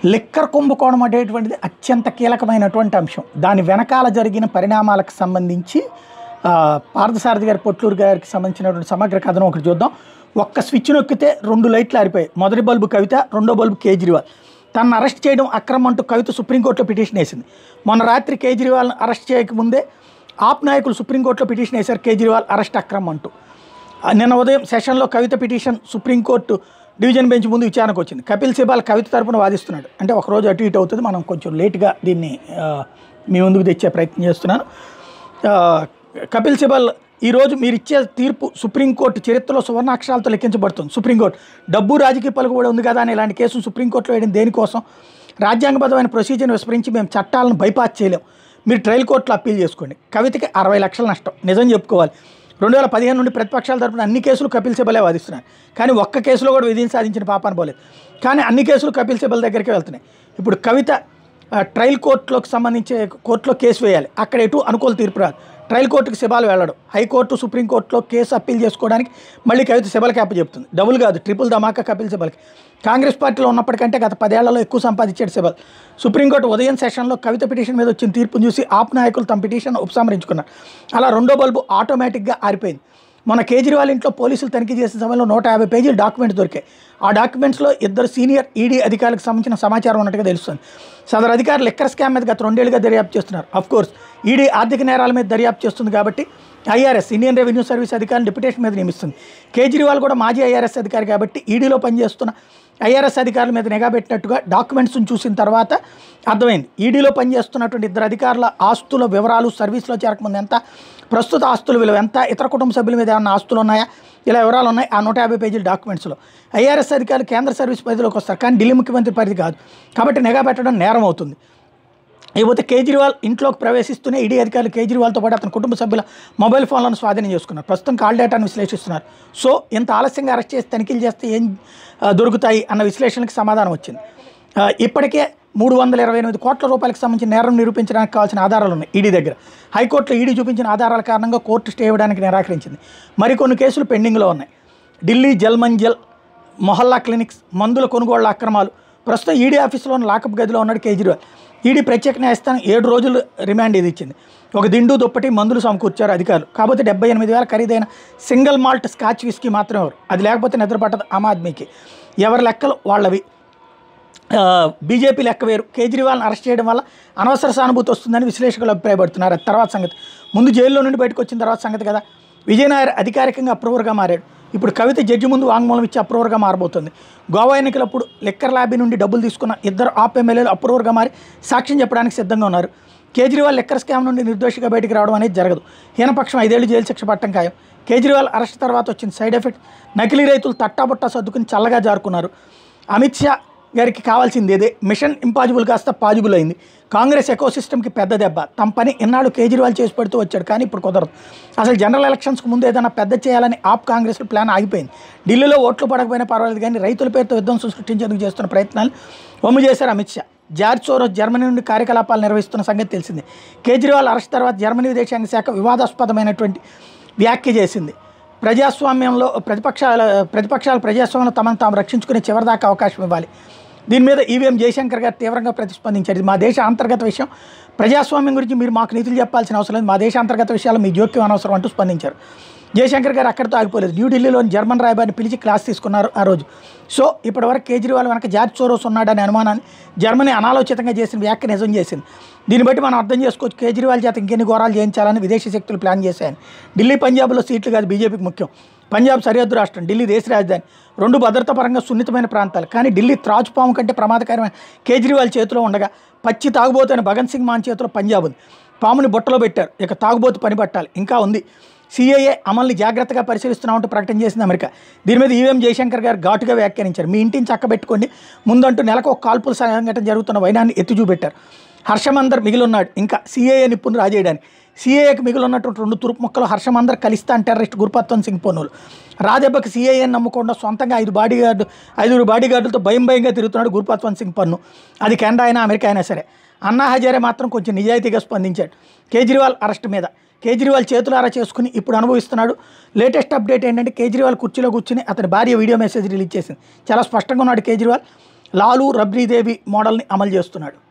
liquor కుంభకోణం అనేటువంటిది అత్యంత కీలకమైనటువంటి అంశం దాని వెనకాల జరిగిన పరిణామాలకు సంబంధించి ఆ, పార్థసారథి గారి పొట్లూరు గారికి సంబంధించినటువంటి సమగ్ర కథనం ఒకటి చూద్దాం ఒక్క స్విచ్ నొక్కితే రెండు లైట్లు ఆరిపోయాయి మొదటి బల్బు కవిత రెండో బల్బు కేజ్రీవాల్ తనను అరెస్ట్ చేయడం అక్రమం అంటూ కవిత సుప్రీంకోర్టులో పిటిషన్ వేసింది మొన్న రాత్రి కేజ్రీవాల్ని అరెస్ట్ చేయకముందే ఆప్ నాయకులు సుప్రీంకోర్టులో పిటిషన్ వేశారు కేజ్రీవాల్ అరెస్ట్ అక్రమం అంటూ ఆ, నిన్న ఉదయం సెషన్లో Kavitha petition supreme court division bench ముందు విచారణకు వచ్చింది కపిల్ సిబాల్ కవిత తరపున వాదిస్తున్నాడు అంటే ఒక రోజు అటు ఇటు అవుతుంది మనం కొంచెం లేట్గా దీన్ని ఆ, మీ ముందుకు తెచ్చే ప్రయత్నం చేస్తున్నాను ఆ, కపిల్ సిబాల్ ఈరోజు మీరు ఇచ్చే తీర్పు సుప్రీంకోర్టు చరిత్రలో సువర్ణాక్షరాలతో లెక్కించబడుతుంది సుప్రీంకోర్టు డబ్బు రాజకీయ పలుకుబడి ఉంది కదా అని ఇలాంటి కేసును సుప్రీంకోర్టులో వేయడం దేనికోసం రాజ్యాంగబద్ధమైన ప్రొసీజర్ని విస్మరించి మేము చట్టాలను బైపాస్ చేయలేం మీరు ట్రయల్ కోర్టులో అప్పీల్ చేసుకోండి కవితకి అరవై లక్షల నష్టం నిజం చెప్పుకోవాలి రెండు వేల పదిహేను నుండి ప్రతిపక్షాల తరపున అన్ని కేసులు కపిల్ సిబలే వాదిస్తున్నారు కానీ ఒక్క కేసులో కూడా విధిని సాధించిన పాపాన్ని పోలేదు కానీ అన్ని కేసులు కపిల్ సిబల్ దగ్గరికి వెళ్తున్నాయి ఇప్పుడు కవిత ఆ, ట్రయల్ కోర్టులోకి సంబంధించి కోర్టులో కేసు వేయాలి అక్కడ ఎటు అనుకూల తీర్పు రాదు ట్రయల్ కోర్టుకి సిబాలు వెళ్ళడం హైకోర్టు సుప్రీంకోర్టులో కేసు అప్పీల్ చేసుకోవడానికి మళ్ళీ కవిత సిబల్కి చెప్తుంది డబుల్ కాదు ట్రిపుల్ ధమాకా కపిల్ సిబల్కి కాంగ్రెస్ పార్టీలో ఉన్నప్పటికంటే గత పదేళ్లలో ఎక్కువ సంపాదించాడు సిబల్ సుప్రీంకోర్టు ఉదయం సెషన్లో కవిత పిటిషన్ మీద వచ్చిన తీర్పును చూసి ఆప్ నాయకులు తమ పిటిషన్ ఉపసంహరించుకున్నారు అలా రెండో బల్బు ఆటోమేటిక్గా ఆరిపోయింది మన కేజ్రీవాల్ ఇంట్లో పోలీసులు తనిఖీ చేసిన సమయంలో నూట యాభై పేజీలు డాక్యుమెంట్స్ దొరికాయి ఆ డాక్యుమెంట్స్లో ఇద్దరు సీనియర్ ఈడీ అధికారులకు సంబంధించిన సమాచారం ఉన్నట్టుగా తెలుస్తుంది సదరు అధికారులు లెక్కర్ స్కామ్ మీద గత రెండేళ్లుగా దర్యాప్తు చేస్తున్నారు అఫ్ కోర్స్ ఈడీ ఆర్థిక నేరాల మీద దర్యాప్తు చేస్తుంది కాబట్టి ఐఆర్ఎస్ ఇండియన్ రెవెన్యూ సర్వీస్ అధికారులు డిప్యుటేషన్ మీద నియమిస్తుంది కేజ్రీవాల్ కూడా మాజీ ఐఆర్ఎస్ అధికారి కాబట్టి ఈడీలో పనిచేస్తున్న ఐఆర్ఎస్ అధికారుల మీద నిఘా పెట్టినట్టుగా డాక్యుమెంట్స్ని చూసిన తర్వాత అర్థమైంది ఈడీలో పనిచేస్తున్నటువంటి ఇద్దరు అధికారుల ఆస్తుల వివరాలు సర్వీస్లో చేరకముందు ఎంత ప్రస్తుత ఆస్తుల విలువ ఎంత ఇతర కుటుంబ సభ్యుల మీద ఏమైనా ఆస్తులు ఉన్నాయా ఇలా వివరాలు ఉన్నాయి ఆ నూట యాభై పేజీల డాక్యుమెంట్స్లో ఐఆర్ఎస్ అధికారులు కేంద్ర సర్వీస్ పరిధిలోకి వస్తారు కానీ ఢిల్లీ ముఖ్యమంత్రి పరిధి కాదు కాబట్టి నిఘా పెట్టడం నేరం అవుతుంది ఇకపోతే కేజ్రీవాల్ ఇంట్లోకి ప్రవేశిస్తూనే ఈడీ అధికారులు కేజ్రీవాల్తో పాటు అతని కుటుంబ సభ్యుల మొబైల్ ఫోన్లను స్వాధీనం చేసుకున్నారు ప్రస్తుతం కాల్ డేటాను విశ్లేషిస్తున్నారు సో ఇంత ఆలస్యంగా అరెస్ట్ చేసి తనిఖీలు చేస్తే ఏం ఆ, దొరుకుతాయి అన్న విశ్లేషణకి సమాధానం వచ్చింది ఆ, ఇప్పటికే మూడు వందల ఇరవై ఎనిమిది కోట్ల రూపాయలకు సంబంధించిన నేరం నిరూపించడానికి కావాల్సిన ఆధారాలు ఉన్నాయి ఈడీ దగ్గర హైకోర్టులో ఈడీ చూపించిన ఆధారాల కారణంగా కోర్టు స్టే ఇవ్వడానికి నిరాకరించింది మరికొన్ని కేసులు పెండింగ్లో ఉన్నాయి ఢిల్లీ జల్మంజల్ మొహల్లా క్లినిక్స్ మందుల కొనుగోళ్ల అక్రమాలు ప్రస్తుతం ఈడీ ఆఫీసులోని లాకప్ గదిలో ఉన్నాడు కేజ్రీవాల్ ఈడీ ప్రత్యేక న్యాయస్థానం ఏడు రోజులు రిమాండ్ ఇది ఇచ్చింది ఒక దిండు దుప్పటి మందులు సమకూర్చారు అధికారులు కాకపోతే డెబ్బై ఎనిమిది వేల ఖరీదైన సింగిల్ మాల్ట్ స్కాచ్ విస్కీ మాత్రమే ఎవరు అది లేకపోతే నిద్ర పట్టదు ఆమ్ ఆద్మీకి ఎవరి లెక్కలు వాళ్ళవి ఆ, బీజేపీ లెక్క వేరు కేజ్రీవాల్ని అరెస్ట్ చేయడం వల్ల అనవసర సానుభూతి వస్తుందని విశ్లేషకులు అభిప్రాయపడుతున్నారు అది తర్వాత సంగతి ముందు జైల్లో నుండి బయటకు వచ్చిన తర్వాత సంగతి కదా విజయనాయర్ అధికారికంగా అప్రూవర్గా మారాడు ఇప్పుడు కవిత జడ్జి ముందు వాంగ్మూలం ఇచ్చి అప్రూవర్గా మారబోతుంది గోవా ఎన్నికలప్పుడు లిక్కర్ ల్యాబీ నుండి డబ్బులు తీసుకున్న ఇద్దరు ఆప్ ఎమ్మెల్యేలు అప్రూవర్గా మారి సాక్ష్యం చెప్పడానికి సిద్ధంగా ఉన్నారు కేజ్రీవాల్ లిక్కర్ స్కామ్ నుండి నిర్దోషిగా బయటికి రావడం అనేది జరగదు హీనపక్షం ఐదేళ్లు జైలు శిక్ష పట్టడం ఖాయం కేజ్రీవాల్ అరెస్ట్ తర్వాత వచ్చిన సైడ్ ఎఫెక్ట్ నకిలీ రైతులు తట్టాబుట్టా సర్దుకుని చల్లగా జారుకున్నారు అమిత్ షా గారికి కావాల్సింది ఇదే మిషన్ ఇంపాసిబుల్ కాస్త పాజిబుల్ అయింది కాంగ్రెస్ ఎకో సిస్టమ్కి పెద్ద దెబ్బ తమ పని ఇన్నాళ్ళు కేజ్రీవాల్ చేసి పెడుతూ వచ్చాడు కానీ ఇప్పుడు కుదరదు అసలు జనరల్ ఎలక్షన్స్కి ముందు ఏదైనా పెద్ద చేయాలని ఆప్ కాంగ్రెస్ ప్లాన్ ఆగిపోయింది ఢిల్లీలో ఓట్లు పడకపోయినా పర్వాలేదు కానీ రైతుల పేరుతో విధ్వంసం సృష్టించేందుకు చేస్తున్న ప్రయత్నాలు వమ్ము చేశారు Amit Shah George Soros Germany నుండి కార్యకలాపాలు నిర్వహిస్తున్న సంగతి తెలిసింది కేజ్రీవాల్ అరెస్ట్ తర్వాత జర్మనీ విదేశాంగ శాఖ వివాదాస్పదమైనటువంటి వ్యాఖ్య చేసింది ప్రజాస్వామ్యంలో ప్రతిపక్షాల ప్రతిపక్షాలు ప్రజాస్వామ్యంలో తమను తాము రక్షించుకునే చివరిదాకా అవకాశం ఇవ్వాలి దీని మీద ఈవీఎం జయశంకర్ గారు తీవ్రంగా ప్రతిస్పందించారు ఇది మా దేశ అంతర్గత విషయం ప్రజాస్వామ్యం గురించి మీరు మాకు నీతులు చెప్పాల్సిన అవసరం లేదు మా దేశ అంతర్గత విషయాలు మీ జోక్యం అనవసరం అంటూ స్పందించారు జయశంకర్ గారు అక్కడితో ఆగిపోలేదు న్యూఢిల్లీలోని జర్మన్ రాయబారిని పిలిచి క్లాస్ తీసుకున్నారు ఆ రోజు సో ఇప్పటివరకు కేజ్రీవాల్ వెనక జార్జ్ సోరోస్ ఉన్నాడనే అనుమానాన్ని జర్మనీ అనాలోచితంగా చేసిన వ్యాఖ్య నిజం చేసింది దీన్ని బట్టి మనం అర్థం చేసుకోవచ్చు కేజ్రీవాల్ చేత ఇంకెన్ని ఘోరాలు చేయించాలని విదేశీ శక్తులు ప్లాన్ చేశాయని ఢిల్లీ పంజాబ్లో సీట్లు కాదు బీజేపీకి ముఖ్యం పంజాబ్ సరిహద్దు రాష్ట్రం ఢిల్లీ దేశ రాజధాని రెండు భద్రతా పరంగా సున్నితమైన ప్రాంతాలు కానీ ఢిల్లీ త్రాచుపాము కంటే ప్రమాదకరమైన కేజ్రీవాల్ చేతిలో ఉండగా పచ్చి తాగుబోతైన భగత్ సింగ్ మాన్ చేతిలో పంజాబ్ ఉంది పాముని బుట్టలో పెట్టారు ఇక తాగుబోతు పని పట్టాలి ఇంకా ఉంది సిఏఏ అమల్ని జాగ్రత్తగా పరిశీలిస్తున్నామంటూ ప్రకటన చేసింది అమెరికా దీని మీద ఈవీఎం జయశంకర్ గారు ఘాటుగా వ్యాఖ్యానించారు మీ ఇంటిని చక్కబెట్టుకోండి ముందంటూ నెలకు ఒక కాల్పుల సంఘటన జరుగుతున్న వైనాన్ని ఎత్తి చూపెట్టారు హర్షమందర్ మిగిలిన్నాడు ఇంకా సిఏఏ నిప్పును రాజేయడానికి సిఏఏకి మిగిలిన్నటువంటి రెండు తురుపు మొక్కలు హర్షమందర్ ఖలిస్తాన్ టెర్రరిస్ట్ గురుపత్వం సింగ్ పొన్నులు రాదెబ్బకి సిఏఏని నమ్మకుండా సొంతంగా ఐదు బాడీ గార్డు ఐదుగురు బాడీ గార్డులతో భయం భయంగా తిరుగుతున్నాడు గురుపత్వం సింగ్ పన్ను అది కెనడా అయినా అమెరికా అయినా సరే అన్నా హజారే మాత్రం కొంచెం నిజాయితీగా స్పందించాడు కేజ్రీవాల్ అరెస్ట్ మీద కేజ్రీవాల్ చేతులారా చేసుకుని ఇప్పుడు అనుభవిస్తున్నాడు లేటెస్ట్ అప్డేట్ ఏంటంటే కేజ్రీవాల్ కుర్చీలో కూర్చుని అతని భార్య వీడియో మెసేజ్ రిలీజ్ చేసింది చాలా స్పష్టంగా ఉన్నాడు కేజ్రీవాల్ లాలు రబ్రీదేవి మోడల్ని అమలు చేస్తున్నాడు